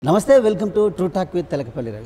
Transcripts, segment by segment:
నమస్తే welcome to true talk with Telakapalli Ravi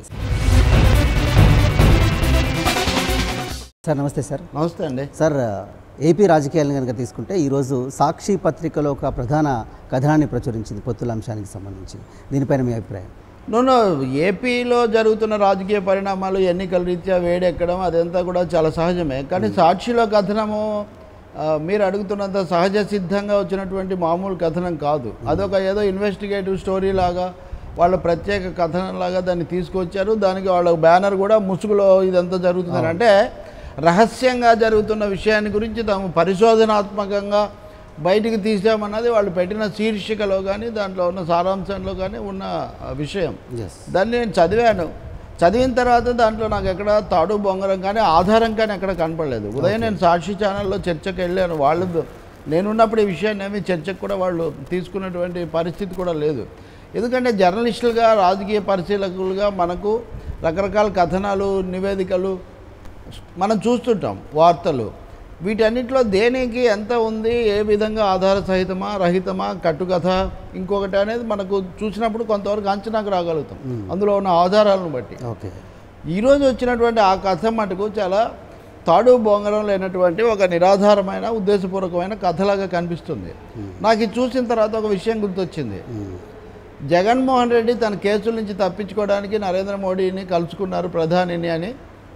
sir నమస్తే sir నమస్తే అండి సార్ ఏపీ రాజకీయాలను కనుక తీసుకుంటే ఈరోజు సాక్షి పత్రికలో ఒక ప్రధాన కథనాన్ని ప్రచురించింది పొత్తుల అంశానికి సంబంధించి దీనిపైన మీ అభిప్రాయం నూనె ఏపీలో జరుగుతున్న రాజకీయ పరిణామాలు ఎన్నికల రీత్యా వేడెక్కడం అదంతా కూడా చాలా సహజమే కానీ సాక్షిలో కథనము ఆ, మీరు అడుగుతున్నంత సహజ సిద్ధంగా వచ్చినటువంటి మామూలు కథనం కాదు అదొక ఏదో ఇన్వెస్టిగేటివ్ స్టోరీ లాగా వాళ్ళ ప్రత్యేక కథనం లాగా దాన్ని తీసుకొచ్చారు దానికి వాళ్ళ బ్యానర్ కూడా ముసుగులో ఇదంతా జరుగుతుంది అంటే రహస్యంగా జరుగుతున్న విషయాన్ని గురించి తాము పరిశోధనాత్మకంగా బయటికి తీసామన్నది వాళ్ళు పెట్టిన శీర్షికలో కానీ దాంట్లో ఉన్న సారాంశంలో కానీ ఉన్న ఆ, విషయం ఎస్ దాన్ని నేను చదివాను చదివిన తర్వాత దాంట్లో నాకు ఎక్కడ తాడు బొంగరం కానీ ఆధారం కానీ ఎక్కడ కనపడలేదు ఉదయం నేను సాక్షి ఛానల్లో చర్చకు వెళ్ళాను వాళ్ళు నేనున్నప్పుడు ఈ విషయాన్ని ఏమీ చర్చకు కూడా వాళ్ళు తీసుకున్నటువంటి పరిస్థితి కూడా లేదు ఎందుకంటే జర్నలిస్టులుగా రాజకీయ పరిశీలకులుగా మనకు రకరకాల కథనాలు నివేదికలు మనం చూస్తుంటాం వార్తలు వీటన్నిటిలో దేనికి ఎంత ఉంది ఏ విధంగా ఆధార సహితమా రహితమా కట్టుకథ ఇంకొకటి అనేది మనకు చూసినప్పుడు కొంతవరకు అంచనాకు రాగలుగుతాం అందులో ఉన్న ఆధారాలను బట్టి ఓకే ఈరోజు వచ్చినటువంటి ఆ కథ మటుకు చాలా తాడు బొంగరం లేనటువంటి ఒక నిరాధారమైన ఉద్దేశపూర్వకమైన కథలాగా కనిపిస్తుంది నాకు ఇది చూసిన తర్వాత ఒక విషయం గుర్తొచ్చింది జగన్మోహన్ రెడ్డి తన కేసుల నుంచి తప్పించుకోవడానికి నరేంద్ర మోడీని కలుసుకున్నారు ప్రధానిని అని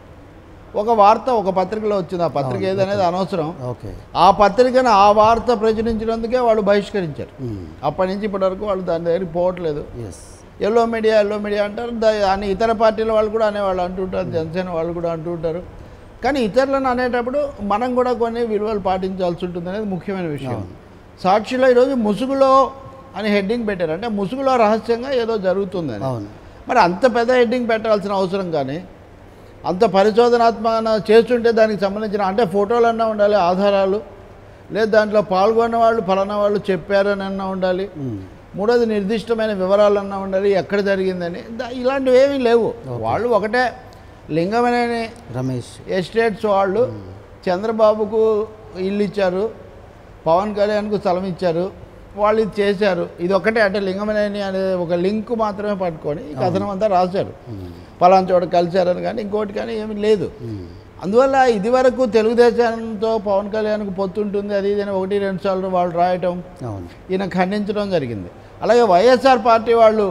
ఒక వార్త ఒక పత్రికలో వచ్చింది ఆ పత్రిక ఏదనేది అనవసరం ఓకే ఆ పత్రికను ఆ వార్త ప్రచురించినందుకే వాళ్ళు బహిష్కరించారు అప్పటి నుంచి ఇప్పటి వరకు వాళ్ళు దాని దగ్గరికి పోవట్లేదు yes yellow media yellow media అంటారు దా- అని ఇతర పార్టీల వాళ్ళు కూడా అనేవాళ్ళు అంటుంటారు జనసేన వాళ్ళు కూడా అంటుంటారు కానీ ఇతరులను అనేటప్పుడు మనం కూడా కొన్ని విలువలు పాటించాల్సి ఉంటుంది అనేది ముఖ్యమైన విషయం సాక్షిలో ఈరోజు ముసుగులో అని హెడ్డింగ్ పెట్టారు అంటే ముసుగులో రహస్యంగా ఏదో జరుగుతుందని అవును మరి అంత పెద్ద హెడ్డింగ్ పెట్టాల్సిన అవసరం కానీ అంత పరిశోధనాత్మక చేస్తుంటే దానికి సంబంధించిన అంటే ఫోటోలన్నా ఉండాలి ఆధారాలు లేదు దాంట్లో పాల్గొన్న వాళ్ళు ఫలానా వాళ్ళు చెప్పారని అన్నా ఉండాలి మూడోది నిర్దిష్టమైన వివరాలన్నా ఉండాలి ఎక్కడ జరిగిందని దా- ఇలాంటివి ఏమీ లేవు వాళ్ళు ఒకటే లింగమనేని రమేష్ ఎస్టేట్స్ వాళ్ళు చంద్రబాబుకు ఇల్లు ఇచ్చారు పవన్ కళ్యాణ్కు స్థలం ఇచ్చారు వాళ్ళు ఇది చేశారు ఇది ఒకటే అంటే లింగమనేని అనే ఒక లింక్ మాత్రమే పట్టుకొని ఈ కథనం అంతా రాశారు పలానా చోట కలిశారని కానీ ఇంకోటి కానీ ఏమీ లేదు అందువల్ల ఇదివరకు తెలుగుదేశంతో పవన్ కళ్యాణ్కు పొత్తుంటుంది అది ఇది అని ఒకటి రెండు సార్లు వాళ్ళు రాయటం అవును ఈయన ఖండించడం జరిగింది అలాగే వైఎస్ఆర్ పార్టీ వాళ్ళు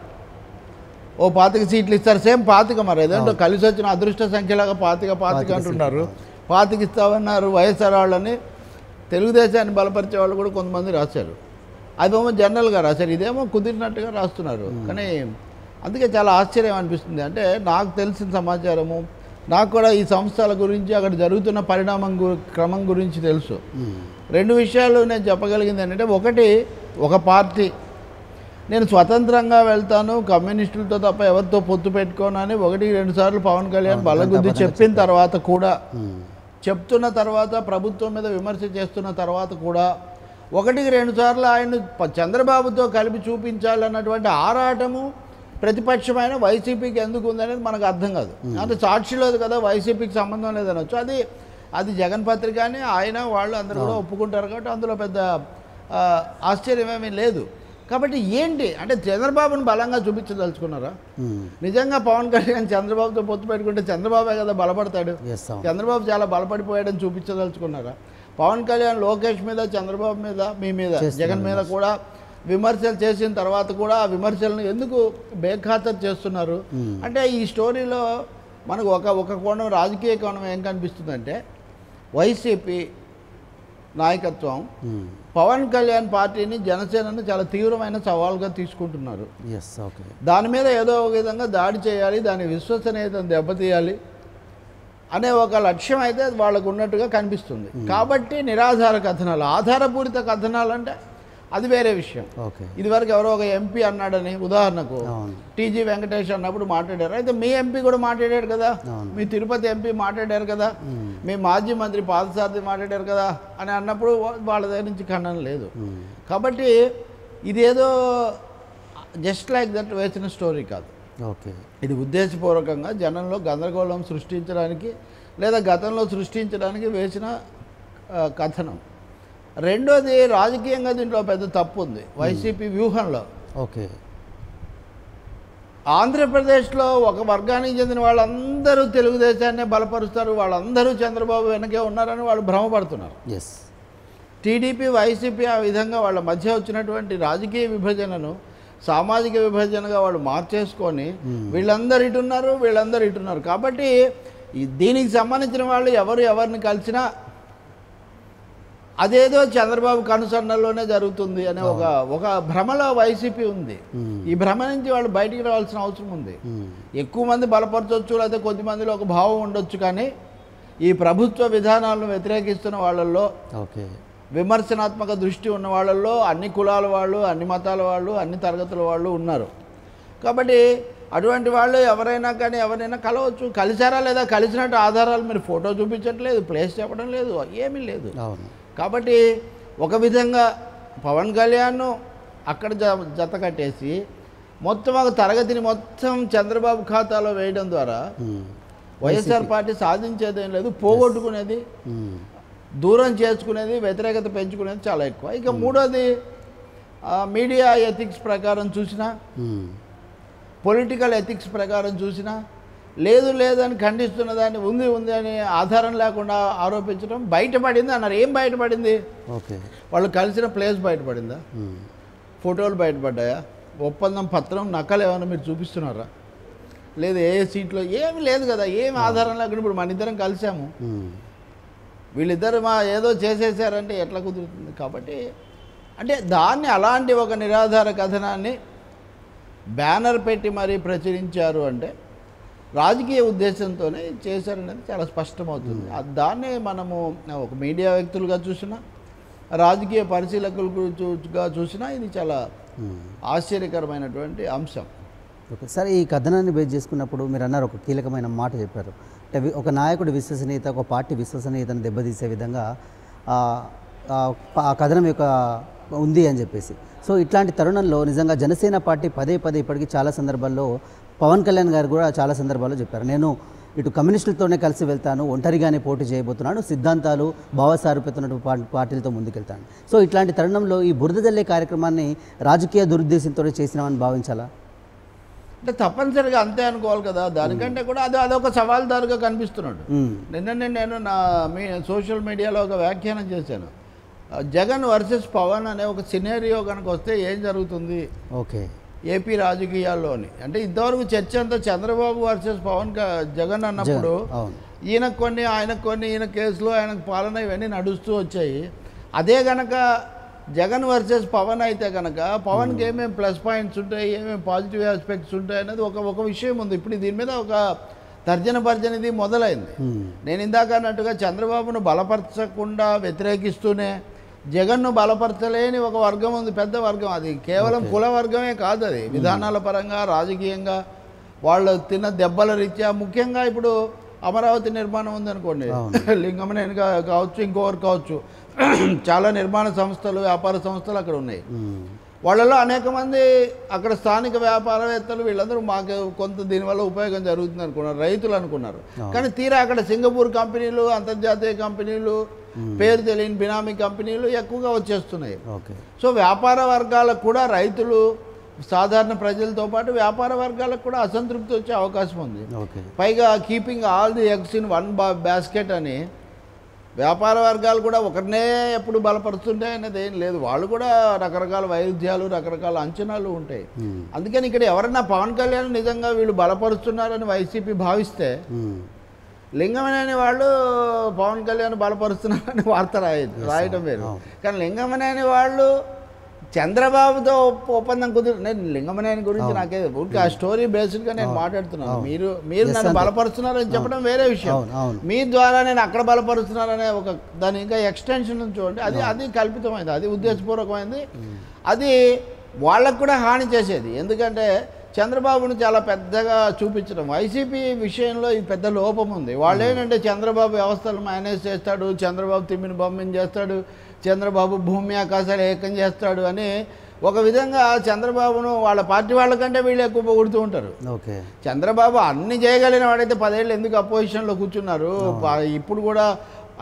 ఓ పాతిక సీట్లు ఇస్తారు సేమ్ పాతిక మరి ఏదంటే కలిసి వచ్చిన అదృష్ట సంఖ్యలాగా పాతిక పాతిక పాతిక అంటున్నారు పాతిక ఇస్తామన్నారు వైఎస్ఆర్ వాళ్ళని తెలుగుదేశాన్ని బలపరిచే వాళ్ళు కూడా కొంతమంది రాశారు అదేమో జనరల్గా రాశారు ఇదేమో కుదిరినట్టుగా రాస్తున్నారు కానీ అందుకే చాలా ఆశ్చర్యం అనిపిస్తుంది అంటే నాకు తెలిసిన సమాచారము నాకు కూడా ఈ సంస్థల గురించి అక్కడ జరుగుతున్న పరిణామం గు- క్రమం గురించి తెలుసు రెండు విషయాలు నేను చెప్పగలిగింది ఏంటంటే ఒకటి ఒక పార్టీ నేను స్వతంత్రంగా వెళ్తాను కమ్యూనిస్టులతో తప్ప ఎవరితో పొత్తు పెట్టుకోనని ఒకటి రెండు సార్లు పవన్ కళ్యాణ్ అవును, బలగుద్ది గంటాపదంగా చెప్పిన తర్వాత కూడా మ్మ్. చెప్తున్న తర్వాత ప్రభుత్వం మీద విమర్శ చేస్తున్న తర్వాత కూడా ఒకటికి రెండు సార్లు ఆయన ప- చంద్రబాబుతో కలిపి చూపించాలన్నటువంటి ఆరాటము ప్రతిపక్షమైన వైసీపీకి ఎందుకు ఉందనేది మనకు అర్థం కాదు అంటే సాక్షిలో కదా వైసీపీకి సంబంధం లేదనొచ్చు అది అది జగన్ పత్రిక అని ఆయన వాళ్ళు అందరూ కూడా ఒప్పుకుంటారు కాబట్టి అందులో పెద్ద ఆ, ఆశ్చర్యం ఏమీ లేదు కాబట్టి ఏంటి అంటే చంద్రబాబును బలంగా చూపించదలుచుకున్నారా మ్మ్. నిజంగా పవన్ కళ్యాణ్ చంద్రబాబుతో పొత్తు పెట్టుకుంటే చంద్రబాబే కదా బలపడతాడు ఎస్ అవును చంద్రబాబు చాలా బలపడిపోయాడని చూపించదలుచుకున్నారా పవన్ కళ్యాణ్ లోకేష్ మీద చంద్రబాబు మీద మీ మీద చేస్తున్నారు జగన్ మీద కూడా విమర్శలు చేసిన తర్వాత కూడా ఆ విమర్శలను ఎందుకు బేఖాతరు చేస్తున్నారు మ్మ్. అంటే ఈ స్టోరీలో మనకు ఒక ఒక కోణం రాజకీయ కోణం ఏం కనిపిస్తుందంటే వైసీపీ నాయకత్వం మ్మ్. పవన్ కళ్యాణ్ పార్టీని జనసేనను చాలా తీవ్రమైన సవాల్గా తీసుకుంటున్నారు ఎస్ ఓకే దాని మీద ఏదో ఒక విధంగా దాడి చేయాలి దాని విశ్వసనీయతను దెబ్బతీయాలి అనే ఒక లక్ష్యం అయితే వాళ్ళకు ఉన్నట్టుగా కనిపిస్తుంది కాబట్టి నిరాధార కథనాలు ఆధారపూరిత కథనాలు అంటే అది వేరే విషయం ఓకే ఇదివరకు ఎవరో ఒక ఎంపీ అన్నాడని ఉదాహరణకు అవును టీజీ వెంకటేష్ అన్నప్పుడు మాట్లాడారు అయితే మీ ఎంపీ కూడా మాట్లాడారు కదా అవును. మీ తిరుపతి ఎంపీ మాట్లాడారు కదా మ్మ్. మీ మాజీ మంత్రి పాదసారథి మాట్లాడారు కదా అని అన్నప్పుడు వా- వాళ్ళ దగ్గర నుంచి ఖండన లేదు మ్మ్. కాబట్టి ఇదేదో జస్ట్ లైక్ దట్ వేసిన స్టోరీ కాదు ఓకే ఇది ఉద్దేశపూర్వకంగా జనంలో గందరగోళం సృష్టించడానికి లేదా గతంలో సృష్టించడానికి వేసిన ఆ, కథనం రెండోది రాజకీయంగా దీంట్లో పెద్ద తప్పు ఉంది వైసీపీ వ్యూహంలో ఓకే ఆంధ్రప్రదేశ్లో ఒక వర్గానికి చెందిన వాళ్ళందరూ తెలుగుదేశాన్ని బలపరుస్తారు వాళ్ళందరూ చంద్రబాబు వెనకే ఉన్నారని వాళ్ళు భ్రమపడుతున్నారు ఎస్ టీడీపీ వైసీపీ ఆ విధంగా వాళ్ళ మధ్య వచ్చినటువంటి రాజకీయ విభజనను సామాజిక విభజనగా వాళ్ళు మార్చేసుకొని వీళ్ళందరూ ఇటున్నారు వీళ్ళందరూ ఇటున్నారు కాబట్టి ఈ దీనికి సంబంధించిన వాళ్ళు ఎవరు ఎవరిని కలిసినా అదేదో చంద్రబాబు కనుసన్నల్లోనే జరుగుతుంది అనే ఒక ఒక భ్రమలో వైసీపీ ఉంది ఈ భ్రమ నుంచి వాళ్ళు బయటికి రావాల్సిన అవసరం ఉంది ఎక్కువ మంది బలపరచవచ్చు లేకపోతే కొద్ది మందిలో ఒక భావం ఉండొచ్చు కానీ ఈ ప్రభుత్వ విధానాలను వ్యతిరేకిస్తున్న వాళ్ళల్లో ఓకే విమర్శనాత్మక దృష్టి ఉన్న వాళ్ళల్లో అన్ని కులాల వాళ్ళు అన్ని మతాల వాళ్ళు అన్ని తరగతుల వాళ్ళు ఉన్నారు కాబట్టి అటువంటి వాళ్ళు ఎవరైనా కానీ ఎవరైనా కలవచ్చు కలిసారా లేదా కలిసినట్టు ఆధారాలు మీరు ఫోటో చూపించట్లేదు ప్లేస్ చెప్పడం లేదు ఏమీ లేదు అవును కాబట్టి ఒక విధంగా పవన్ కళ్యాణ్ అక్కడ జ జత కట్టేసి మొత్తం ఒక తరగతిని మొత్తం చంద్రబాబు ఖాతాలో వేయడం ద్వారా మ్మ్. వైఎస్ఆర్ పార్టీ సాధించేదేం లేదు పోగొట్టుకునేది మ్మ్. దూరం చేసుకునేది వ్యతిరేకత పెంచుకునేది చాలా ఎక్కువ ఇక మూడోది ఆ, మీడియా ఎథిక్స్ ప్రకారం చూసినా మ్మ్. పొలిటికల్ ఎథిక్స్ ప్రకారం చూసినా లేదు లేదని ఖండిస్తున్న దాన్ని ఉంది ఉంది అని ఆధారం లేకుండా ఆరోపించడం బయటపడింది అన్నారు ఏం బయటపడింది ఓకే వాళ్ళు కలిసిన ప్లేస్ బయటపడిందా మ్మ్. ఫోటోలు బయటపడ్డాయా ఒప్పందం పత్రం నకలు ఏమైనా మీరు చూపిస్తున్నారా లేదు ఏ సీట్లో ఏమి లేదు కదా ఏమి ఆధారం లేకుండా ఇప్పుడు మన ఇద్దరం కలిసాము మ్మ్. వీళ్ళిద్దరు మా ఏదో చేసేసారంటే ఎట్లా కుదురుతుంది కాబట్టి అంటే దాన్ని అలాంటి ఒక నిరాధార కథనాన్ని బ్యానర్ పెట్టి మరీ ప్రచురించారు అంటే రాజకీయ ఉద్దేశంతోనే చేశారనేది చాలా స్పష్టమవుతుంది ఆ దాన్ని మనము ఒక మీడియా వ్యక్తులుగా చూసినా రాజకీయ పరిశీలకులుగా చూసినా ఇది చాలా మ్మ్. ఆశ్చర్యకరమైనటువంటి అంశం ఓకే సార్ ఈ కథనాన్ని బేస్ చేసుకున్నప్పుడు మీరు అన్నారు ఒక కీలకమైన మాట చెప్పారు అంటే వి- ఒక నాయకుడి విశ్వసనీయత ఒక పార్టీ విశ్వసనీయతను దెబ్బతీసే విధంగా ఆ, ఆ, ప- ఆ కథనం యొక్క ఉంది అని చెప్పేసి సో ఇట్లాంటి తరుణంలో నిజంగా జనసేన పార్టీ పదే పదే ఇప్పటికీ చాలా సందర్భాల్లో పవన్ కళ్యాణ్ గారు కూడా చాలా సందర్భాల్లో చెప్పారు నేను ఇటు కమ్యూనిస్టులతోనే కలిసి వెళ్తాను ఒంటరిగానే పోటీ చేయబోతున్నాను సిద్ధాంతాలు భావసారూప్యతను పార్టీలతో ముందుకెళ్తాను సో ఇట్లాంటి తరుణంలో ఈ బురద జల్లే కార్యక్రమాన్ని రాజకీయ దురుద్దేశంతో చేసినామని భావించాలా అంటే తప్పనిసరిగా అంతే అనుకోవాలి కదా దానికంటే కూడా అది అదొక సవాల్దారుగా కనిపిస్తున్నాడు మ్మ్. నిన్ననే నేను నా మీ సోషల్ మీడియాలో ఒక వ్యాఖ్యానం చేశాను ఆ, జగన్ వర్సెస్ పవన్ అనే ఒక సినేరియో కనుక వస్తే ఏం జరుగుతుంది ఓకే ఏపీ రాజకీయాల్లోని అంటే ఇంతవరకు చర్చ అంతా చంద్రబాబు వర్సెస్ పవన్ క- జగన్ అన్నప్పుడు జగన్, అవును. ఈయనకు కొన్ని ఆయనకు కొన్ని ఈయన కేసులు ఆయనకు పాలన ఇవన్నీ నడుస్తూ వచ్చాయి అదే గనక జగన్ వర్సెస్ పవన్ అయితే కనుక పవన్కి ఏమేమి ప్లస్ పాయింట్స్ ఉంటాయి ఏమేమి పాజిటివ్ ఆస్పెక్ట్స్ ఉంటాయి అనేది ఒక ఒక విషయం ఉంది ఇప్పుడు దీని మీద ఒక తర్జన భర్జన ఇది మొదలైంది మ్మ్. నేను ఇందాక అన్నట్టుగా చంద్రబాబును బలపరచకుండా వ్యతిరేకిస్తూనే జగన్ను బలపరచలేని ఒక వర్గం ఉంది పెద్ద వర్గం అది కేవలం కుల వర్గమే కాదు అది విధానాల పరంగా రాజకీయంగా వాళ్ళు తిన్న దెబ్బల రీత్యా ముఖ్యంగా ఇప్పుడు అమరావతి నిర్మాణం ఉందనుకోండి లింగమనేని కా- కావచ్చు ఇంకొకరు కావచ్చు చాలా నిర్మాణ సంస్థలు వ్యాపార సంస్థలు అక్కడ ఉన్నాయి మ్మ్. వాళ్ళలో అనేక మంది అక్కడ స్థానిక వ్యాపారవేత్తలు వీళ్ళందరూ మాకు కొంత దీనివల్ల ఉపయోగం జరుగుతుంది అనుకున్నారు రైతులు అనుకున్నారు కానీ తీరా అక్కడ సింగపూర్ కంపెనీలు అంతర్జాతీయ కంపెనీలు పేరు తెలియని బినామీ కంపెనీలు ఎక్కువగా వచ్చేస్తున్నాయి ఓకే సో వ్యాపార వర్గాలకు కూడా రైతులు సాధారణ ప్రజలతో పాటు వ్యాపార వర్గాలకు కూడా అసంతృప్తి వచ్చే అవకాశం ఉంది ఓకే పైగా keeping all the eggs in one బా బాస్కెట్ అని వ్యాపార వర్గాలు కూడా ఒకరినే ఎప్పుడు బలపరుస్తుంటే అనేది ఏం లేదు వాళ్ళు కూడా రకరకాల వైరుధ్యాలు రకరకాల అంచనాలు ఉంటాయి మ్మ్. అందుకని ఇక్కడ ఎవరన్నా పవన్ కళ్యాణ్ నిజంగా వీళ్ళు బలపరుస్తున్నారని వైసీపీ భావిస్తే మ్మ్. లింగమనేని వాళ్ళు పవన్ కళ్యాణ్ బలపరుస్తున్నారని వార్త రాయ రాయటం వేరు అవును. కానీ లింగమనేని వాళ్ళు చంద్రబాబుతో ఒప్ప- ఒప్పందం కుదిరి నేను లింగమనేని గురించి నాకే ఊరికే ఆ స్టోరీ బేస్డ్గా నేను మాట్లాడుతున్నాను మీరు మీరు Yes, నన్ను అంతే. బలపరుస్తున్నారని చెప్పడం వేరే విషయం అవును అవును మీ ద్వారా నేను అక్కడ బలపరుస్తున్నారనే ఒక దాని ఇంకా ఎక్స్టెన్షన్ చూడండి అది అది కల్పితమైంది అది ఉద్దేశపూర్వకమైంది అది వాళ్ళకు కూడా హాని చేసేది ఎందుకంటే చంద్రబాబును చాలా పెద్దగా చూపించడం వైసీపీ విషయంలో ఈ పెద్ద లోపం ఉంది వాళ్ళు ఏంటంటే చంద్రబాబు వ్యవస్థలు మేనేజ్ చేస్తాడు చంద్రబాబు తిమ్మిని బొమ్మిని చేస్తాడు చంద్రబాబు భూమి ఆకాశాలు ఏకం చేస్తాడు అని ఒక విధంగా చంద్రబాబును వాళ్ళ పార్టీ వాళ్ళకంటే వీళ్ళు ఎక్కువ పొగుడుతూ ఉంటారు ఓకే చంద్రబాబు అన్ని చేయగలిగిన వాడైతే పదేళ్ళు ఎందుకు అపోజిషన్లో కూర్చున్నారు ప- ఇప్పుడు కూడా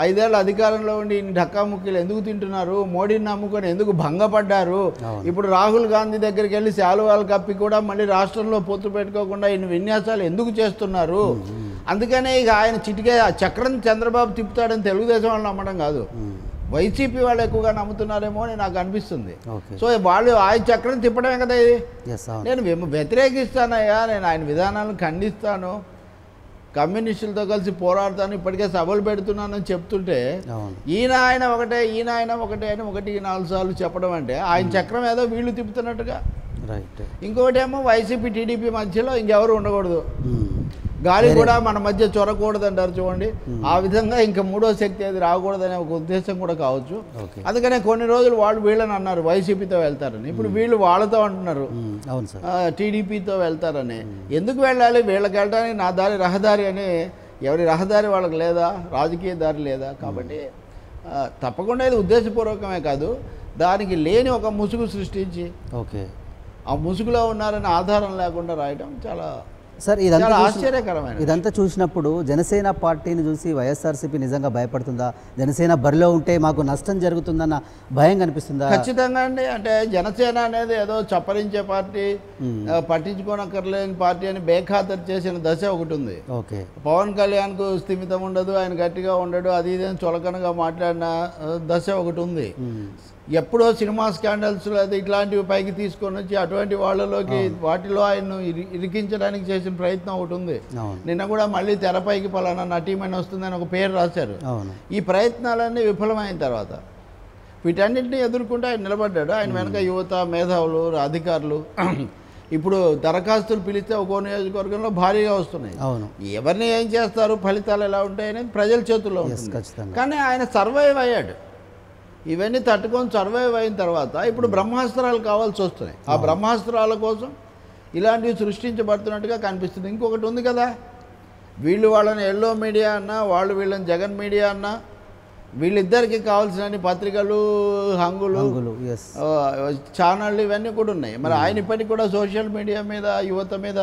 ఐదేళ్ళ అధికారంలో ఉండి ఇన్ని ఢక్కాముక్కీలు ఎందుకు తింటున్నారు మోడీని నమ్ముకొని ఎందుకు భంగపడ్డారు అవును. ఇప్పుడు రాహుల్ గాంధీ దగ్గరికి వెళ్ళి శాలువాలు కప్పి కూడా మళ్ళీ రాష్ట్రంలో పొత్తు పెట్టుకోకుండా ఇన్ని విన్యాసాలు ఎందుకు చేస్తున్నారు అందుకనే ఇక ఆయన చిటికే ఆ చక్రం చంద్రబాబు తిప్పుతాడని తెలుగుదేశం వాళ్ళు నమ్మడం కాదు మ్మ్. వైసీపీ వాళ్ళు ఎక్కువగా నమ్ముతున్నారేమో అని నాకు అనిపిస్తుంది ఓకే సో వాళ్ళు ఆయన చక్రం తిప్పడమే కదా ఇది ఎస్ అవును నేను విమ- వ్యతిరేకిస్తానయ్యా నేను ఆయన విధానాలను ఖండిస్తాను కమ్యూనిస్టులతో కలిసి పోరాడతాను ఇప్పటికే సభలు పెడుతున్నానని చెప్తుంటే అవును ఈయన ఆయన ఒకటే ఈయన ఆయన ఒకటే అని ఒకటి నాలుగు సార్లు చెప్పడం అంటే ఆయన చక్రం ఏదో వీళ్ళు తిప్పుతున్నట్టుగా రైట్ ఇంకొకటి ఏమో వైసీపీ టీడీపీ మధ్యలో ఇంకెవరు ఉండకూడదు మ్మ్. గాలి కూడా మన మధ్య చొరకూడదు అంటారు చూడండి ఆ విధంగా ఇంకా మూడో శక్తి అది రాకూడదనే ఒక ఉద్దేశం కూడా కావచ్చు ఓకే అందుకనే కొన్ని రోజులు వాళ్ళు వీళ్ళని అన్నారు వైసీపీతో వెళ్తారని ఇప్పుడు వీళ్ళు వాళ్ళతో అంటున్నారు మ్మ్. అవును సార్ ఆ, టీడీపీతో వెళ్తారని ఎందుకు వెళ్ళాలి వీళ్ళకి వెళ్ళడానికి నా దారి రహదారి అని ఎవరి రహదారి వాళ్ళకి లేదా రాజకీయ దారి లేదా కాబట్టి ఆ, తప్పకుండా ఇది ఉద్దేశపూర్వకమే కాదు దానికి లేని ఒక ముసుగు సృష్టించి ఓకే ఆ ముసుగులో ఉన్నారని ఆధారం లేకుండా రాయడం చాలా సార్ ఇదంతా చాలా చూసి- ఆశ్చర్యకరమైన ఇదంతా చూసినప్పుడు జనసేన పార్టీని చూసి వైఎస్ఆర్సీపీ నిజంగా భయపడుతుందా జనసేన బరిలో ఉంటే మాకు నష్టం జరుగుతుందన్న భయం కనిపిస్తుందా ఖచ్చితంగా అండి అంటే జనసేన అనేది ఏదో చప్పరించే పార్టీ ఆ, పట్టించుకోనక్కర్లేని పార్టీ అని బేఖాతరు చేసిన దశ ఒకటి ఉంది ఓకే పవన్ కళ్యాణ్కు స్థిమితం ఉండదు ఆయన గట్టిగా ఉండడు అది ఇదని చులకనగా మాట్లాడిన ఆ, దశ ఒకటి ఉంది మ్మ్. ఎప్పుడో సినిమా స్కాండల్స్ అది ఇట్లాంటివి పైకి తీసుకొని వచ్చి అటువంటి వాళ్ళలోకి వాటిలో ఆయన్ను ఇరి- ఇరికించడానికి చేసిన ప్రయత్నం ఒకటి ఉంది అవును నిన్న కూడా మళ్ళీ తెరపైకి పలానా నటీమణి వస్తుందని ఒక పేరు రాశారు అవును ఈ ప్రయత్నాలన్నీ విఫలమైన తర్వాత వీటన్నింటినీ ఎదుర్కొంటూ ఆయన నిలబడ్డాడు ఆయన వెనక యువత మేధావులు అధికారులు ఇప్పుడు దరఖాస్తులు పిలిస్తే ఒక్కో నియోజకవర్గంలో భారీగా వస్తున్నాయి అవును ఎవరిని ఏం చేస్తారు ఫలితాలు ఎలా ఉంటాయనేది ప్రజల చేతుల్లో ఎస్ ఉంటుంది ఖచ్చితంగా కానీ ఆయన సర్వైవ్ అయ్యాడు ఇవన్నీ తట్టుకొని సర్వైవ్ అయిన తర్వాత ఇప్పుడు బ్రహ్మాస్త్రాలు కావాల్సి వస్తున్నాయి ఆ బ్రహ్మాస్త్రాల కోసం ఇలాంటివి సృష్టించబడుతున్నట్టుగా కనిపిస్తుంది ఇంకొకటి ఉంది కదా వీళ్ళు వాళ్ళని ఎల్లో మీడియా అన్నా వాళ్ళు వీళ్ళని జగన్ మీడియా అన్నా వీళ్ళిద్దరికి కావాల్సిన పత్రికలు హంగులు రంగులు ఎస్ ఆ, ఛానళ్ళు ఇవన్నీ కూడా ఉన్నాయి మరి ఆయన ఇప్పటికి కూడా సోషల్ మీడియా మీద యువత మీద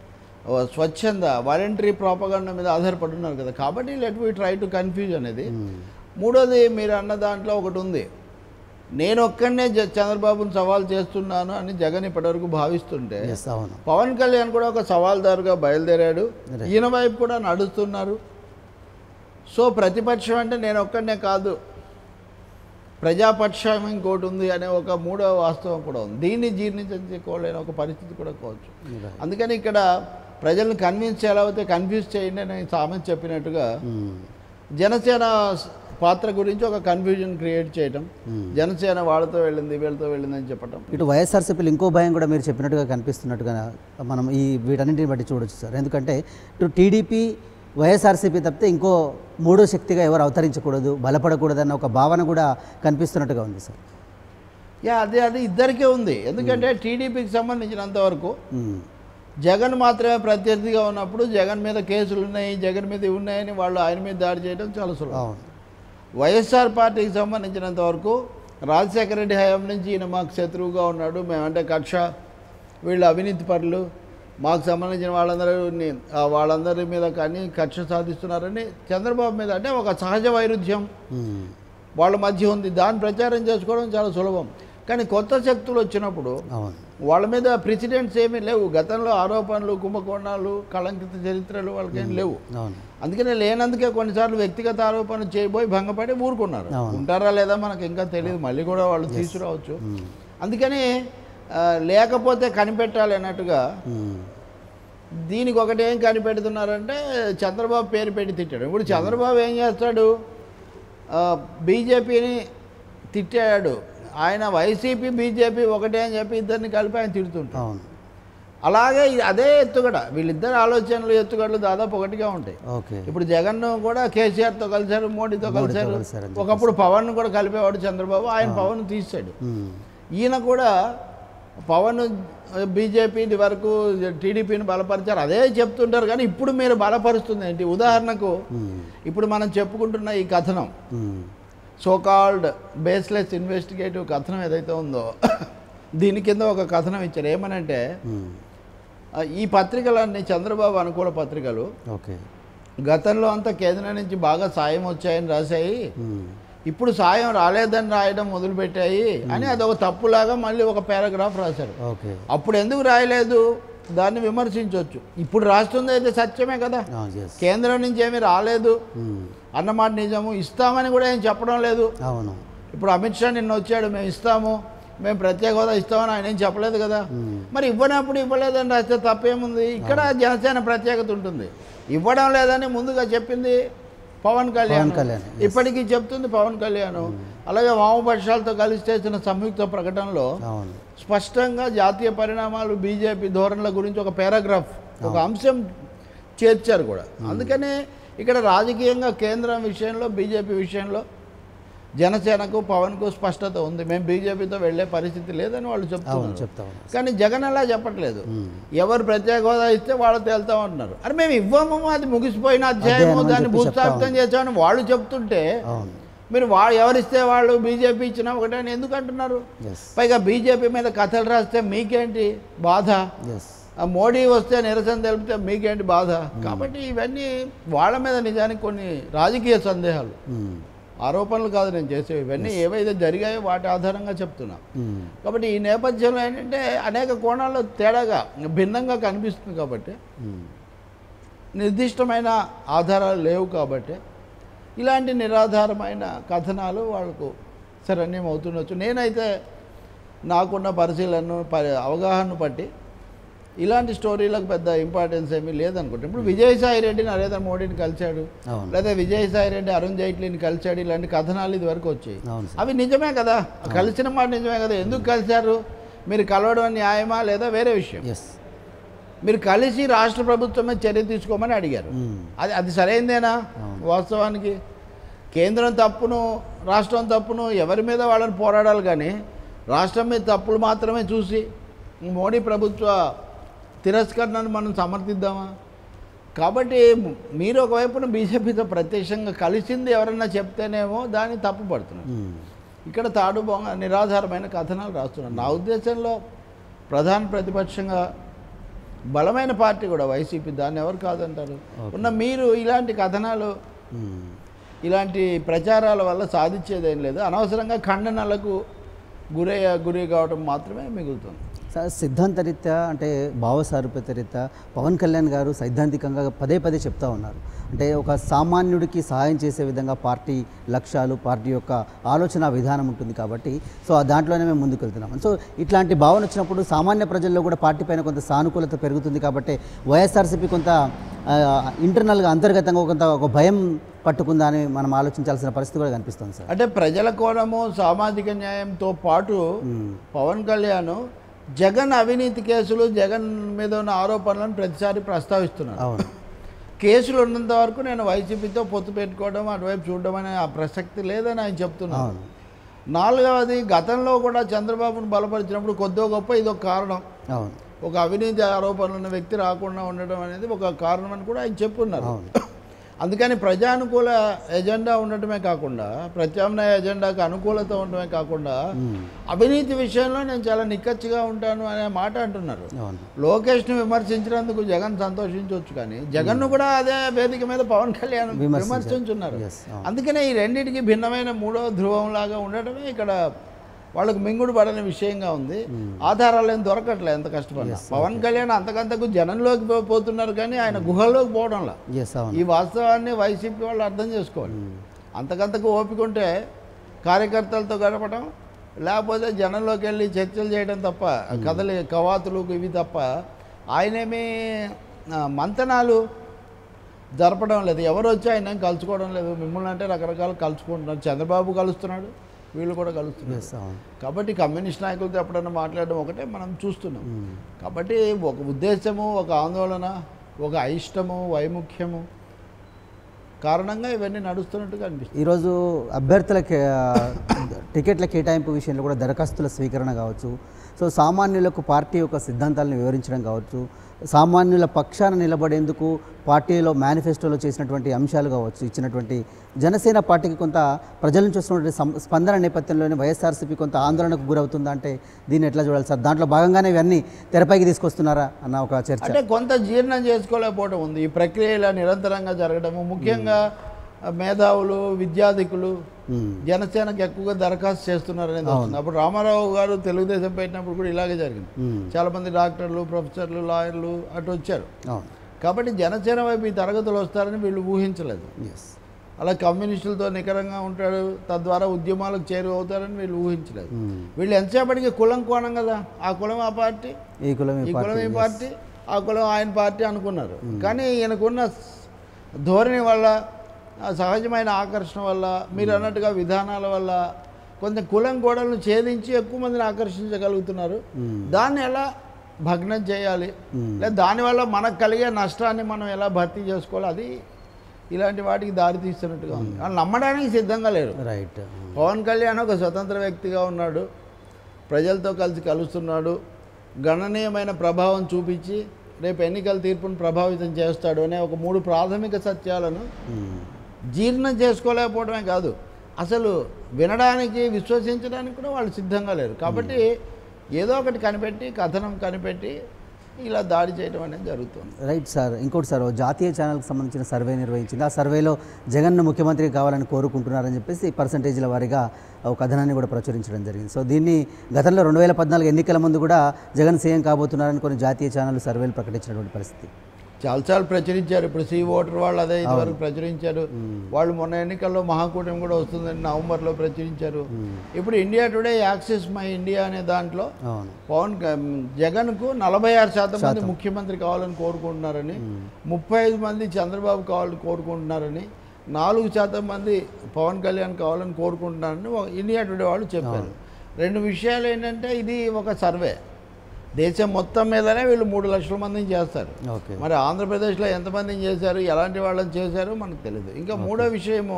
ఆ, స్వచ్ఛంద వాలంటరీ ప్రాపగండ మీద ఆధారపడి ఉన్నారు కదా కాబట్టి let we try to confuse అనేది మూడోది మీరు అన్న దాంట్లో ఒకటి ఉంది నేను ఒక్కడనే జ- చంద్రబాబును సవాల్ చేస్తున్నాను అని జగన్ ఇప్పటివరకు భావిస్తుంటే ఎస్ అవును పవన్ కళ్యాణ్ కూడా ఒక సవాల్దారుగా బయలుదేరాడు Right. ఈయన వైపు కూడా నడుస్తున్నారు సో ప్రతిపక్షం అంటే నేను ఒక్కడనే కాదు ప్రజాపక్షం ఇంకోటి ఉంది అనే ఒక మూడవ వాస్తవం కూడా ఉంది దీన్ని జీర్ణించుకోలేని ఒక పరిస్థితి కూడా కావచ్చు Right. అందుకని ఇక్కడ ప్రజలను కన్విన్స్ చేయాలవుతే కన్ఫ్యూజ్ చేయండి అని సామెత చెప్పినట్టుగా మ్మ్. జనసేన స్- పాత్ర గురించి ఒక కన్ఫ్యూజన్ క్రియేట్ చేయటం మ్మ్. జనసేన వాళ్ళతో వెళ్ళింది వీళ్ళతో వెళ్ళింది అని చెప్పటం ఇటు వైఎస్ఆర్సీపీలో ఇంకో భయం కూడా మీరు చెప్పినట్టుగా కనిపిస్తున్నట్టుగా మనం ఈ వీటన్నింటిని బట్టి చూడొచ్చు సార్ ఎందుకంటే ఇటు టీడీపీ వైఎస్ఆర్సీపీ తప్పితే ఇంకో మూడో శక్తిగా ఎవరు అవతరించకూడదు బలపడకూడదన్న ఒక భావన కూడా కనిపిస్తున్నట్టుగా ఉంది సార్ యా అది అది ఇద్దరికే ఉంది ఎందుకంటే టీడీపీకి సంబంధించినంత వరకు మ్మ్. జగన్ మాత్రమే ప్రత్యర్థిగా ఉన్నప్పుడు జగన్ మీద కేసులు ఉన్నాయి జగన్ మీద ఇవి ఉన్నాయని వాళ్ళు ఆయన మీద దాడి చేయడం చాలా సులభం అవును వైఎస్ఆర్ పార్టీకి సంబంధించినంత వరకు రాజశేఖర రెడ్డి హయాం నుంచి ఈయన మాకు శత్రువుగా ఉన్నాడు మేమంటే కక్ష వీళ్ళు అవినీతి పరులు మాకు సంబంధించిన వాళ్ళందరూ వాళ్ళందరి మీద కానీ కక్ష సాధిస్తున్నారని చంద్రబాబు మీద అంటే ఒక సహజ వైరుధ్యం మ్మ్. వాళ్ళ మధ్య ఉంది దాన్ని ప్రచారం చేసుకోవడం చాలా సులభం కానీ కొత్త శక్తులు వచ్చినప్పుడు అవును వాళ్ళ మీద ప్రెసిడెంట్స్ ఏమీ లేవు గతంలో ఆరోపణలు కుంభకోణాలు కళంకిత చరిత్రలు వాళ్ళకేం లేవు అవును అందుకనే లేనందుకే కొన్నిసార్లు వ్యక్తిగత ఆరోపణలు చేయబోయి భంగపడి ఊరుకున్నారు అవును. ఉంటారా లేదా మనకు ఇంకా తెలియదు మళ్ళీ కూడా వాళ్ళు తీసుకురావచ్చు మ్మ్. అందుకని ఆ, లేకపోతే కనిపెట్టాలి అన్నట్టుగా మ్మ్. దీనికి ఒకటి ఏం కనిపెడుతున్నారంటే చంద్రబాబు పేరు పెట్టి తిట్టాడు ఇప్పుడు చంద్రబాబు ఏం చేస్తాడు ఆ, బీజేపీని తిట్టాడు ఆయన వైసీపీ బీజేపీ ఒకటే అని చెప్పి ఇద్దరిని కలిపి ఆయన తిడుతుంటాడు అవును అలాగే ఇది- అదే ఎత్తుగడ వీళ్ళిద్దరు ఆలోచనలు ఎత్తుగడలు దాదాపు ఒకటిగా ఉంటాయి ఓకే ఇప్పుడు జగన్ కూడా కేసీఆర్తో కలిశారు మోడీతో మోడీతో కలిశారు కలిశారని ఒకప్పుడు పవన్ కూడా కలిపేవాడు చంద్రబాబు ఆయన పవన్ తీసాడు మ్మ్. ఈయన కూడా పవన్ బీజేపీ ఇది వరకు టీడీపీని బలపరిచారు అదే చెప్తుంటారు కానీ ఇప్పుడు మీరు బలపరుస్తుంది ఏంటి ఉదాహరణకు మ్మ్. ఇప్పుడు మనం చెప్పుకుంటున్న ఈ కథనం మ్మ్. సోకాల్డ్ బేస్లెస్ ఇన్వెస్టిగేటివ్ కథనం ఏదైతే ఉందో దీని కింద ఒక కథనం ఇచ్చారు ఏమనంటే మ్మ్. ఆ, ఈ పత్రికలన్నీ చంద్రబాబు అనుకూల పత్రికలు ఓకే గతంలో అంతా కేంద్రం నుంచి బాగా సాయం వచ్చాయని రాశాయి ఉమ్, ఇప్పుడు సాయం రాలేదని రాయడం మొదలుపెట్టాయి అని అదొక తప్పులాగా మళ్ళీ ఒక పారాగ్రాఫ్ రాశారు ఓకే అప్పుడు ఎందుకు రాయలేదు దాన్ని విమర్శించవచ్చు ఇప్పుడు రాస్తుంది అయితే సత్యమే కదా ఎస్ కేంద్రం నుంచి ఏమీ రాలేదు అన్నమాట నిజము ఇస్తామని కూడా ఏం చెప్పడం లేదు అవును ఇప్పుడు అమిత్ షా నిన్న వచ్చాడు మేము ఇస్తాము మేము ప్రత్యేక హోదా ఇస్తామని ఆయన ఏం చెప్పలేదు కదా మ్మ్. మరి ఇవ్వనప్పుడు ఇవ్వలేదని రాస్తే తప్పేముంది ఇక్కడ జనసేన ప్రత్యేకత ఉంటుంది ఇవ్వడం లేదని ముందుగా చెప్పింది పవన్ కళ్యాణ్ పవన్ కళ్యాణ్, yes. ఇప్పటికీ చెప్తుంది పవన్ కళ్యాణ్ అలాగే వామపక్షాలతో కలిసి చేసిన సంయుక్త ప్రకటనలో అవును స్పష్టంగా జాతీయ పరిణామాలు బీజేపీ ధోరణుల గురించి ఒక పారాగ్రాఫ్ ఒక అంశం చేర్చారు కూడా అందుకనే ఇక్కడ రాజకీయంగా కేంద్రం విషయంలో బీజేపీ విషయంలో జనసేనకు పవన్కు స్పష్టత ఉంది మేము బీజేపీతో వెళ్ళే పరిస్థితి లేదని వాళ్ళు అవును చెప్తున్నారు చెప్తా ఉన్నాను కానీ జగన్ అలా చెప్పట్లేదు మ్మ్. ఎవరు ప్రత్యేక హోదా ఇస్తే వాళ్ళు తేల్తాం అంటున్నారు అరే మేము ఇవ్వము అది ముగిసిపోయిన అధ్యాయము అధ్యాయం అని దాన్ని చెప్పి చెప్తా భూస్థాపితం చేసామని వాళ్ళు చెప్తుంటే అవును మీరు వా ఎవరిస్తే వాళ్ళు బీజేపీ ఇచ్చినా ఒకటే అని ఎందుకు అంటున్నారు ఎస్ పైగా బీజేపీ మీద కథలు రాస్తే మీకేంటి బాధ ఎస్ ఆ మోడీ వస్తే నిరసన తెలిపితే మీకేంటి బాధ కాబట్టి ఇవన్నీ వాళ్ళ మీద నిజానికి కొన్ని రాజకీయ సందేహాలు ఆరోపణలు కాదు నేను చేసేవి ఇవన్నీ ఏవైతే జరిగాయో వాటి ఆధారంగా చెప్తున్నా కాబట్టి ఈ నేపథ్యంలో ఏంటంటే అనేక కోణాల్లో తేడాగా భిన్నంగా కనిపిస్తుంది కాబట్టి నిర్దిష్టమైన ఆధారాలు లేవు కాబట్టి ఇలాంటి నిరాధారమైన కథనాలు వాళ్ళకు శరణ్యం అవుతుండొచ్చు నేనైతే నాకున్న పరిశీలనను పరి అవగాహనను బట్టి ఇలాంటి స్టోరీలకు పెద్ద ఇంపార్టెన్స్ ఏమీ లేదనుకుంటా ఇప్పుడు విజయసాయి రెడ్డి నరేంద్ర మోడీని కలిశాడు అవును లేదా విజయసాయి రెడ్డి అరుణ్ జైట్లీని కలిశాడు ఇలాంటి కథనాలు ఇది వరకు వచ్చాయి అవును సార్ అవి నిజమే కదా కలిసిన మాట నిజమే కదా ఎందుకు కలిశారు మీరు కలవడం న్యాయమా లేదా వేరే విషయం ఎస్ మీరు కలిసి రాష్ట్ర ప్రభుత్వమే చర్య తీసుకోమని అడిగారు అది అది సరైందేనా అవును. వాస్తవానికి కేంద్రం తప్పును రాష్ట్రం తప్పును ఎవరి మీద వాళ్ళని పోరాడాలి కానీ రాష్ట్రం మీద తప్పులు మాత్రమే చూసి మోడీ ప్రభుత్వ తిరస్కరణను మనం సమర్థిద్దామా కాబట్టి మీరు ఒకవైపున బీజేపీతో ప్రత్యక్షంగా కలిసింది ఎవరన్నా చెప్తేనేమో దాన్ని తప్పు పడుతున్నారు ఇక్కడ తాడు బొంగ నిరాధారమైన కథనాలు రాస్తున్నారు నా ఉద్దేశంలో ప్రధాన ప్రతిపక్షంగా బలమైన పార్టీ కూడా వైసీపీ దాన్ని ఎవరు కాదంటారు ఉన్న మీరు ఇలాంటి కథనాలు ఇలాంటి ప్రచారాల వల్ల సాధించేదేం లేదు అనవసరంగా ఖండనలకు గురయ్య గురి కావడం మాత్రమే మిగులుతుంది సార్ సిద్ధాంత రీత్యా అంటే భావసారూప్యత రీత్యా పవన్ కళ్యాణ్ గారు సైద్ధాంతికంగా పదే పదే చెప్తా ఉన్నారు అంటే ఒక సామాన్యుడికి సహాయం చేసే విధంగా పార్టీ లక్ష్యాలు పార్టీ యొక్క ఆలోచన విధానం ఉంటుంది కాబట్టి సో ఆ దాంట్లోనే మేము ముందుకు వెళ్తున్నాం సో ఇట్లాంటి భావన వచ్చినప్పుడు సామాన్య ప్రజల్లో కూడా పార్టీ పైన కొంత సానుకూలత పెరుగుతుంది కాబట్టి వైఎస్ఆర్సీపీ కొంత ఆ, ఇంటర్నల్గా అంతర్గతంగా కొంత ఒక భయం పట్టుకుందా అని మనం ఆలోచించాల్సిన పరిస్థితి కూడా కనిపిస్తుంది సార్ అంటే ప్రజల కోణము సామాజిక న్యాయంతో పాటు మ్మ్. పవన్ కళ్యాణ్ జగన్ అవినీతి కేసులు జగన్ మీద ఉన్న ఆరోపణలను ప్రతిసారి ప్రస్తావిస్తున్నారు అవును కేసులు ఉన్నంత వరకు నేను వైసీపీతో పొత్తు పెట్టుకోవడం అటువైపు చూడడం అనే ఆ ప్రసక్తి లేదని ఆయన చెప్తున్నాను అవును నాలుగవది గతంలో కూడా చంద్రబాబును బలపరిచినప్పుడు కొద్దో గొప్ప ఇది ఒక కారణం అవును ఒక అవినీతి ఆరోపణలు ఉన్న వ్యక్తి రాకుండా ఉండడం అనేది ఒక కారణం అని కూడా ఆయన చెప్పున్నారు అవును అందుకని ప్రజానుకూల ఎజెండా ఉండటమే కాకుండా ప్రత్యామ్నాయ ఎజెండాకి అనుకూలత ఉండటమే కాకుండా మ్మ్. అవినీతి విషయంలో నేను చాలా నిక్కచ్చిగా ఉంటాను అనే మాట అంటున్నారు అవును లోకేష్ను విమర్శించినందుకు జగన్ సంతోషించవచ్చు కానీ జగన్ను కూడా అదే వేదిక మీద పవన్ కళ్యాణ్ విమర్శించారు. విమర్శించున్నారు Yes, అవును. అందుకనే ఈ రెండింటికి భిన్నమైన మూడో ధ్రువంలాగా ఉండటమే ఇక్కడ వాళ్ళకు మింగుడు పడని విషయంగా ఉంది ఆధారాలు ఏం దొరకట్లే ఎంత కష్టపడినా పవన్ కళ్యాణ్ అంతకంతకు జనంలోకి పో- పోతున్నారు కానీ ఆయన గుహల్లోకి పోవడంలా ఎస్ అవును ఈ వాస్తవాన్ని వైసీపీ వాళ్ళు అర్థం చేసుకోవాలి అంతకంతకు ఓపిక ఉంటే కార్యకర్తలతో గడపడం లేకపోతే జనంలోకి వెళ్ళి చర్చలు చేయడం తప్ప కథలు కవాతులు ఇవి తప్ప ఆయనేమి ఆ, మంతనాలు జరపడం లేదు ఎవరు వచ్చి ఆయన ఏం కలుసుకోవడం లేదు మిమ్మల్ని అంటే రకరకాలు కలుసుకుంటున్నారు చంద్రబాబు కలుస్తున్నాడు వీళ్ళు కూడా కలుస్తున్నారు ఎస్ అవును కాబట్టి కమ్యూనిస్ట్ నాయకులతో ఎప్పుడైనా మాట్లాడడం ఒకటే మనం చూస్తున్నాం కాబట్టి ఒక ఉద్దేశము ఒక ఆందోళన ఒక అయిష్టము వైముఖ్యము కారణంగా ఇవన్నీ నడుస్తున్నట్టుగా అనిపిస్తుంది ఈరోజు అభ్యర్థుల కే- టికెట్ల కేటాయింపు విషయంలో కూడా దరఖాస్తుల స్వీకరణ కావచ్చు సో సామాన్యులకు పార్టీ యొక్క సిద్ధాంతాలను వివరించడం కావచ్చు సామాన్యుల పక్షాన నిలబడేందుకు పార్టీలో మేనిఫెస్టోలో చేసినటువంటి అంశాలు కావచ్చు ఇచ్చినటువంటి జనసేన పార్టీకి కొంత ప్రజల నుంచి వస్తున్నటువంటి సం- స్పందన నేపథ్యంలోనే వైఎస్ఆర్సీపీ కొంత ఆందోళనకు గురవుతుందా అంటే దీన్ని ఎట్లా చూడాలి సార్ దాంట్లో భాగంగానే ఇవన్నీ తెరపైకి తీసుకొస్తున్నారా అన్న ఒక చర్చ అంటే కొంత జీర్ణం చేసుకోలేకపోవడం ఉంది ఈ ప్రక్రియ ఇలా నిరంతరంగా జరగడము ముఖ్యంగా మేధావులు విద్యాధికులు మ్మ్. జనసేనకు ఎక్కువగా దరఖాస్తు చేస్తున్నారనేది వస్తుంది అప్పుడు రామారావు గారు తెలుగుదేశం పెట్టినప్పుడు కూడా ఇలాగే జరిగింది మ్మ్. చాలా మంది డాక్టర్లు ప్రొఫెసర్లు లాయర్లు అటు వచ్చారు అవును కాబట్టి జనసేన వైపు ఈ తరగతులు వస్తారని వీళ్ళు ఊహించలేదు ఎస్ అలా కమ్యూనిస్టులతో నికరంగా ఉంటాడు తద్వారా ఉద్యమాలకు చేరువవుతారని వీళ్ళు ఊహించలేదు వీళ్ళు ఎంతసేపటికి కులం కోణం కదా ఆ కులం ఆ పార్టీ ఈ కులం ఈ ఈ కులం పార్టీ ఈ పార్టీ ఆ కులం ఆయన పార్టీ అనుకున్నారు కానీ ఈయనకున్న స్- ధోరణి వల్ల ఆ సహజమైన ఆకర్షణ వల్ల మీరు అన్నట్టుగా విధానాల వల్ల కొంచెం కులం గోడలను ఛేదించి ఎక్కువ మందిని ఆకర్షించగలుగుతున్నారు మ్మ్. దాన్ని ఎలా భగ్నం చేయాలి మ్మ్. లేదా దానివల్ల మనకు కలిగే నష్టాన్ని మనం ఎలా భర్తీ చేసుకోవాలి అది ఇలాంటి వాటికి దారి తీస్తున్నట్టుగా ఉంది వాళ్ళు నమ్మడానికి సిద్ధంగా లేరు రైట్ పవన్ కళ్యాణ్ ఒక స్వతంత్ర వ్యక్తిగా ఉన్నాడు ప్రజలతో కలిసి కలుస్తున్నాడు గణనీయమైన ప్రభావం చూపించి రేపు ఎన్నికల తీర్పును ప్రభావితం చేస్తాడు అనే ఒక మూడు ప్రాథమిక సత్యాలను మ్మ్. జీర్ణం చేసుకోలేకపోవడమే కాదు అసలు వినడానికి విశ్వసించడానికి కూడా వాళ్ళు సిద్ధంగా లేరు కాబట్టి ఏదో ఒకటి కనిపెట్టి కథనం కనిపెట్టి ఇలా దాడి చేయడం అనేది జరుగుతుంది రైట్ సార్ ఇంకోటి సార్ ఓ జాతీయ ఛానల్కి సంబంధించిన సర్వే నిర్వహించింది ఆ సర్వేలో జగన్ను ముఖ్యమంత్రి కావాలని కోరుకుంటున్నారని చెప్పేసి పర్సంటేజ్ల వారీగా ఒక కథనాన్ని కూడా ప్రచురించడం జరిగింది సో దీన్ని గతంలో రెండు వేల పద్నాలుగు ఎన్నికల ముందు కూడా జగన్ సీఎం కాబోతున్నారని కొన్ని జాతీయ ఛానల్ సర్వేలు ప్రకటించినటువంటి పరిస్థితి చాలాసార్లు ప్రచురించారు ఇప్పుడు సి ఓటర్ వాళ్ళు అదే ఇదివరకు ప్రచురించారు వాళ్ళు మొన్న ఎన్నికల్లో మహాకూటమి కూడా వస్తుందని నవంబర్లో ప్రచురించారు ఇప్పుడు India Today Axis My India అనే దాంట్లో అవును పవన్ క- జగన్కు నలభై ఆరు శాతం మంది ముఖ్యమంత్రి కావాలని కోరుకుంటున్నారని ముప్పై ఐదు మంది చంద్రబాబు కావాలని కోరుకుంటున్నారని నాలుగు శాతం మంది పవన్ కళ్యాణ్ కావాలని కోరుకుంటున్నారని ఒక ఇండియా టుడే వాళ్ళు చెప్పారు రెండు విషయాలు ఏంటంటే ఇది ఒక సర్వే దేశం మొత్తం మీదనే వీళ్ళు మూడు లక్షల మందిని చేస్తారు ఓకే మరి ఆంధ్రప్రదేశ్లో ఎంతమందిని చేశారు ఎలాంటి వాళ్ళని చేశారో మనకు తెలియదు ఇంకా మూడో విషయము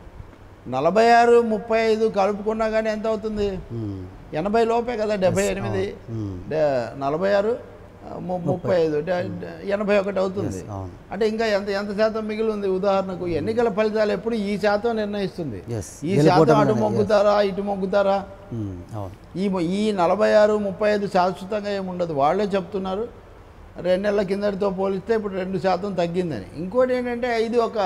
నలభై ఆరు ముప్పై ఐదు కలుపుకున్నా కానీ ఎంత అవుతుంది మ్మ్. ఎనభై లోపే కదా డెబ్బై ఎనిమిది మ్మ్. డే- నలభై ఆరు ఆ, ము- ముప్పై ఐదు డే- డే- ఎనభై ఒకటి అవుతుంది అవును అంటే ఇంకా ఎంత ఎంత శాతం మిగిలి ఉంది ఉదాహరణకు ఎన్నికల ఫలితాలు ఎప్పుడు ఈ శాతం నిర్ణయిస్తుంది ఎస్ ఈ శాతం అటు మొగ్గుతారా ఇటు మొగ్గుతారా అవును ఈ మొ- ఈ నలభై ఆరు ముప్పై ఐదు శాశ్వతంగా ఏముండదు వాళ్ళే చెప్తున్నారు రెండు నెలల కిందటితో పోలిస్తే ఇప్పుడు రెండు శాతం తగ్గిందని ఇంకోటి ఏంటంటే ఇది ఒక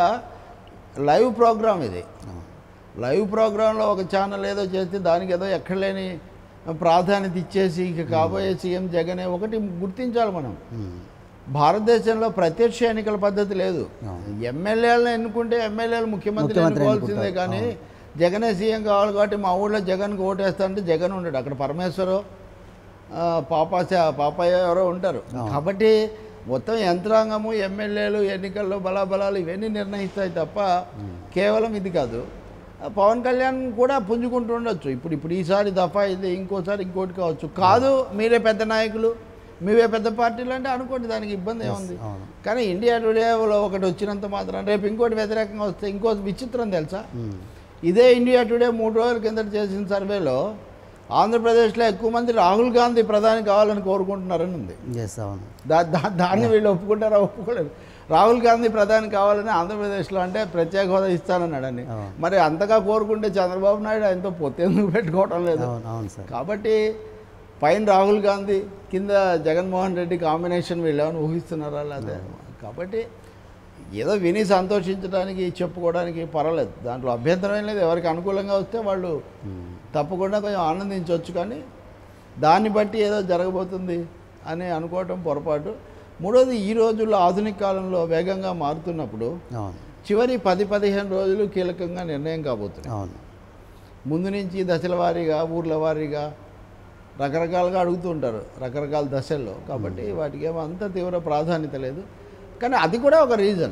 లైవ్ ప్రోగ్రామ్ ఇది అవును లైవ్ ప్రోగ్రాంలో ఒక ఛానల్ ఏదో చేస్తే దానికి ఏదో ఎక్కడ లేని ప్రాధాన్యత ఇచ్చేసి ఇక కాబోయే సీఎం జగనే ఒకటి గుర్తించాలి మనం మ్మ్. భారతదేశంలో ప్రత్యక్ష ఎన్నికల పద్ధతి లేదు ఎమ్మెల్యేలను ఎన్నుకుంటే ఎమ్మెల్యేలు ముఖ్యమంత్రి ముఖ్యమంత్రి ఎన్నుకోవాల్సిందే కానీ జగనే సీఎం కావాలి కాబట్టి మా ఊళ్ళో జగన్కి ఓటేస్తా అంటే జగన్ ఉండడు అక్కడ పరమేశ్వరు ఆ, పాపాస పాపయ్య ఎవరో ఉంటారు కాబట్టి మొత్తం యంత్రాంగము ఎమ్మెల్యేలు ఎన్నికల్లో బలాబలాలు ఇవన్నీ నిర్ణయిస్తాయి తప్ప కేవలం ఇది కాదు ఆ, పవన్ కళ్యాణ్ కూడా పుంజుకుంటూ ఉండొచ్చు ఇప్పుడు ఇప్పుడు ఈసారి దఫా ఇది ఇంకోసారి ఇంకోటి కావచ్చు కాదు మీరే పెద్ద నాయకులు మీవే పెద్ద పార్టీలు అంటే అనుకోండి దానికి ఇబ్బంది ఏముంది అవును కానీ ఇండియా టుడేలో ఒకటి వచ్చినంత మాత్రం రేపు ఇంకోటి వ్యతిరేకంగా వస్తే ఇంకో విచిత్రం తెలుసా మ్మ్. ఇదే ఇండియా టుడే మూడు రోజుల కిందట చేసిన సర్వేలో ఆంధ్రప్రదేశ్లో ఎక్కువ మంది రాహుల్ గాంధీ ప్రధాని కావాలని కోరుకుంటున్నారని ఉంది ఎస్ అవును దా దా- దాన్ని వీళ్ళు ఒప్పుకుంటారా ఒప్పుకోలేరు రాహుల్ గాంధీ ప్రధాని కావాలని ఆంధ్రప్రదేశ్లో అంటే ప్రత్యేక హోదా ఇస్తానన్నాడని అవును. మరి అంతగా కోరుకుంటే చంద్రబాబు నాయుడు ఆయనతో పొత్తెందుకు పెట్టుకోవడం లేదు అవును అవును సార్ కాబట్టి పైన రాహుల్ గాంధీ కింద జగన్మోహన్ రెడ్డి కాంబినేషన్ వీళ్ళేమని ఊహిస్తున్నారా లేదా కాబట్టి ఏదో విని సంతోషించడానికి చెప్పుకోవడానికి పర్వాలేదు దాంట్లో అభ్యంతరం ఏం లేదు ఎవరికి అనుకూలంగా వస్తే వాళ్ళు తప్పకుండా కొంచెం ఆనందించవచ్చు కానీ దాన్ని బట్టి ఏదో జరగబోతుంది అని అనుకోవటం పొరపాటు మూడోది ఈ రోజుల్లో ఆధునిక కాలంలో వేగంగా మారుతున్నప్పుడు అవును చివరి పది పదిహేను రోజులు కీలకంగా నిర్ణయం కాబోతుంది అవును ముందు నుంచి దశల వారీగా ఊర్ల వారీగా రకరకాలుగా అడుగుతూ ఉంటారు రకరకాల దశల్లో కాబట్టి వాటికి ఏమో అంత తీవ్ర ప్రాధాన్యత లేదు కానీ అది కూడా ఒక రీజన్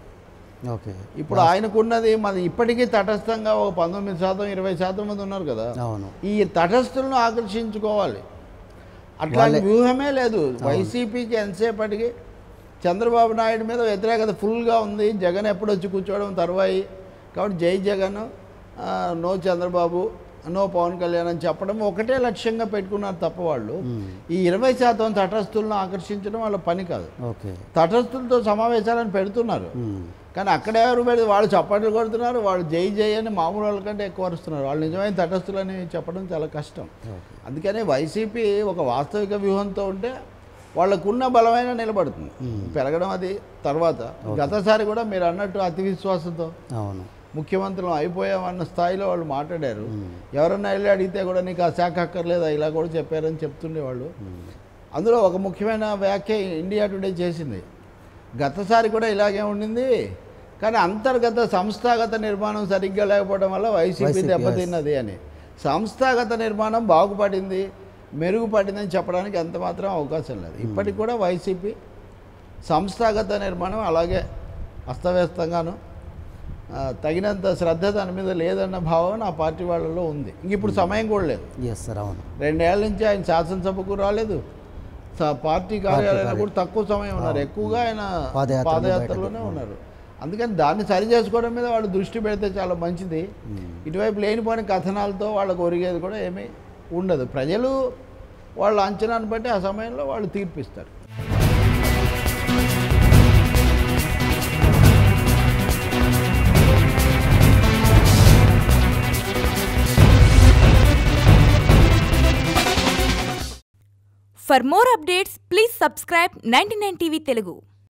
ఓకే ఇప్పుడు ఆయనకున్నది మన ఇప్పటికీ తటస్థంగా ఒక పంతొమ్మిది శాతం ఇరవై శాతం మంది ఉన్నారు కదా అవును ఈ తటస్థులను ఆకర్షించుకోవాలి అట్లాంటి వ్యూహమే లేదు వైసీపీకి ఎంతసేపటికి చంద్రబాబు నాయుడు మీద వ్యతిరేకత ఫుల్గా ఉంది జగన్ ఎప్పుడు వచ్చి కూర్చోవడం తర్వాయి కాబట్టి జై జగన్ ఆ, నో చంద్రబాబు నో పవన్ కళ్యాణ్ అని చెప్పడం ఒకటే లక్ష్యంగా పెట్టుకున్నారు తప్ప వాళ్ళు ఈ ఇరవై శాతం తటస్థులను ఆకర్షించడం వాళ్ళ పని కాదు ఓకే తటస్థులతో సమావేశాలను పెడుతున్నారు మ్మ్. కానీ అక్కడ ఎవరు పెడితే వాళ్ళు చప్పట్లు కొడుతున్నారు వాళ్ళు జై జై అని మామూలు వాళ్ళకంటే ఎక్కువ వస్తున్నారు వాళ్ళు నిజమైన తటస్థులని చెప్పడం చాలా కష్టం అందుకని వైసీపీ ఒక వాస్తవిక వ్యూహంతో ఉంటే వాళ్ళకున్న బలమైన నిలబడుతుంది పెరగడం అది తర్వాత గతసారి కూడా మీరు అన్నట్టు అతి విశ్వాసంతో అవును ముఖ్యమంత్రులు అయిపోయామన్న స్థాయిలో వాళ్ళు మాట్లాడారు ఎవరన్నా వెళ్ళి అడిగితే కూడా నీకు ఆ శాఖ అక్కర్లేదా ఇలా కూడా చెప్పారని చెప్తుండేవాళ్ళు అందులో ఒక ముఖ్యమైన వ్యాఖ్య ఇండియా టుడే చేసింది గతసారి కూడా ఇలాగే ఉండింది కానీ అంతర్గత సంస్థాగత నిర్మాణం సరిగ్గా లేకపోవడం వల్ల వైసీపీ వైసీపీ, దెబ్బతిన్నది అని సంస్థాగత నిర్మాణం బాగుపడింది మెరుగుపడిందని చెప్పడానికి ఎంత మాత్రం అవకాశం లేదు ఇప్పటికి కూడా వైసీపీ సంస్థాగత నిర్మాణం అలాగే అస్తవ్యస్తంగాను ఆ, తగినంత శ్రద్ధ దాని మీద లేదన్న భావం నా పార్టీ వాళ్ళలో ఉంది ఇంక ఇప్పుడు సమయం కూడా లేదు ఎస్ సార్ అవును రెండేళ్ల నుంచి ఆయన శాసనసభకు రాలేదు స- పార్టీ కార్యాలయంలో కూడా తక్కువ సమయం ఉన్నారు ఎక్కువగా ఆయన పాదయాత్రలో పాదయాత్రలోనే ఉన్నారు అందుకని దాన్ని సరి చేసుకోవడం మీద వాళ్ళు దృష్టి పెడితే చాలా మంచిది ఇటువైపు లేనిపోయిన కథనాలతో వాళ్ళకు ఒరిగేది కూడా ఏమీ ఉండదు ప్రజలు వాళ్ళ అంచనాను బట్టి ఆ సమయంలో వాళ్ళు తీర్పిస్తారు For more updates, please subscribe 99 TV Telugu.